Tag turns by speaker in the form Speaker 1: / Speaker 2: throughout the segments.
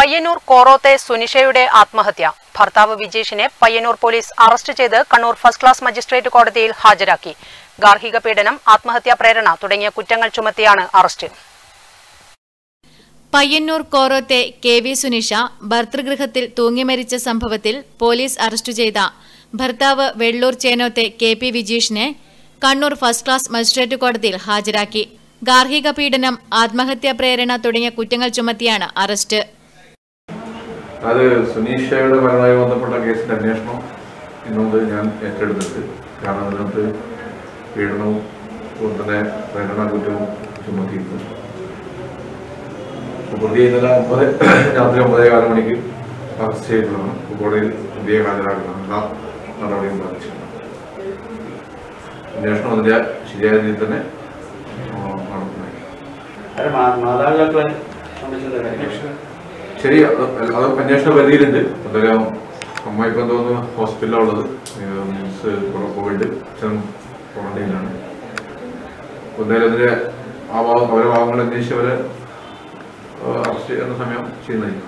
Speaker 1: പയ്യന്നൂർ കോറോത്തെ സുനിഷയുടെ ആത്മഹത്യ ഭർത്താവ് വിജേഷിനെ Payyanur police arrest ചെയ്ത് കണ്ണൂർ ഫസ്റ്റ് ക്ലാസ് മജിസ്ട്രേറ്റ് കോടതിയിൽ ഹാജരാക്കി ഗാർഹിക പീഡനം ആത്മഹത്യാ പ്രേരണ തുടങ്ങിയ കുറ്റങ്ങൾ ചുമത്തിയാണ് അറസ്റ്റ്
Speaker 2: പയ്യന്നൂർ കോറോത്തെ കെ വി സുനിഷ ഭർതൃഗൃഹത്തിൽ തൂങ്ങിമരിച്ച സംഭവത്തിൽ പോലീസ് അറസ്റ്റ് ചെയ്ത ഭർത്താവ് വെള്ളൂർ ചേനോത്തെ കെ പി വിജീഷിനെ കണ്ണൂർ ഫസ്റ്റ് ക്ലാസ് മജിസ്ട്രേറ്റ് കോടതിയിൽ ഹാജരാക്കി ഗാർഹിക പീഡനം ആത്മഹത്യാ പ്രേരണ തുടങ്ങിയ കുറ്റങ്ങൾ ചുമത്തിയാണ് അറസ്റ്റ്
Speaker 3: അത് സുനീഷയുടെ മരണവുമായി ബന്ധപ്പെട്ട കേസിന്റെ അന്വേഷണം ഇന്നുകൊണ്ട് ഞാൻ ഏറ്റെടുത്തിട്ടുണ്ട് കാരണം അതിനകത്ത് പീഡനവും അതുപോലെ തന്നെ പ്രേരണ കുറ്റവും ചുമത്തിയിട്ടുണ്ട് അപ്പോൾ പ്രതി ഇന്നലെ ഒമ്പത് രാത്രി ഒമ്പതേ കാല മണിക്ക് അറസ്റ്റ് ചെയ്തതാണ് ഇപ്പോൾ കോടതിയിൽ പ്രതിയെ ഹാജരാക്കണം എല്ലാ നടപടിയും ബാധിച്ചിട്ടുണ്ട് അന്വേഷണം അതിന്റെ ശരിയായ രീതിയിൽ തന്നെ ആ, നടത്തുന്നതായിരിക്കും
Speaker 4: അത് മാ- മാതാപിതാക്കളെ സംബന്ധിച്ചുള്ള കാര്യം
Speaker 3: ശരി അത് അത് അന്വേഷണ പരിധിയിലുണ്ട് എന്തായാലും അമ്മ ഇപ്പം തോന്നുന്നു ഹോസ്പിറ്റലിലാണ് ഉള്ളത് മീൻസ് കോവിഡ് അച്ഛൻ ക്വാറന്റൈനിലാണ് എന്തായാലും അതിന്റെ ആ ഭാഗം അവരെ ഭാഗങ്ങൾ അന്വേഷിച്ച് അവരെ അറസ്റ്റ് ചെയ്യുന്ന സമയം ചെയ്യുന്നതായിരിക്കും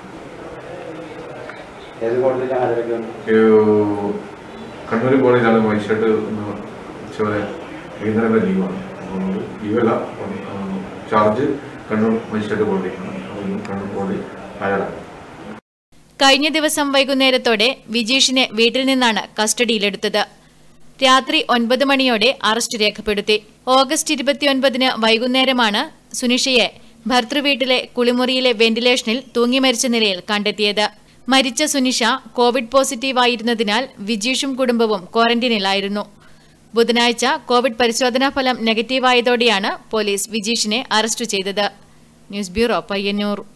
Speaker 4: ഏത് കോടതിയിലാണ് ഹാജരാക്കുന്നത്
Speaker 3: ഈ കണ്ണൂർ കോളേജിലാണ് മജിസ്ട്രേറ്റ് ഒന്ന് ഉച്ചവരെ വൈകുന്നേരം വരെ ലീവാണ് അപ്പോൾ ലീവല്ല ചാർജ് കണ്ണൂർ മജിസ്ട്രേറ്റ് കോടതിക്കാണ് അപ്പോൾ കണ്ണൂർ കോടതി ഹാജരാക്കും
Speaker 2: കഴിഞ്ഞ ദിവസം വൈകുന്നേരത്തോടെ വിജീഷിനെ വീട്ടിൽ നിന്നാണ് കസ്റ്റഡിയിലെടുത്തത് രാത്രി ഒൻപത് മണിയോടെ അറസ്റ്റ് രേഖപ്പെടുത്തി ഓഗസ്റ്റ് ഇരുപത്തിയൊൻപതിന് വൈകുന്നേരമാണ് സുനിഷയെ ഭർതൃവീട്ടിലെ കുളിമുറിയിലെ വെന്റിലേഷനിൽ തൂങ്ങിമരിച്ച നിലയിൽ കണ്ടെത്തിയത് മരിച്ച സുനിഷ കോവിഡ് പോസിറ്റീവായിരുന്നതിനാൽ വിജീഷും കുടുംബവും ക്വാറന്റീനിലായിരുന്നു ബുധനാഴ്ച കോവിഡ് പരിശോധനാ ഫലം നെഗറ്റീവായതോടെയാണ് പോലീസ് വിജീഷിനെ അറസ്റ്റ് ചെയ്തത് ന്യൂസ് ബ്യൂറോ പയ്യന്നൂർ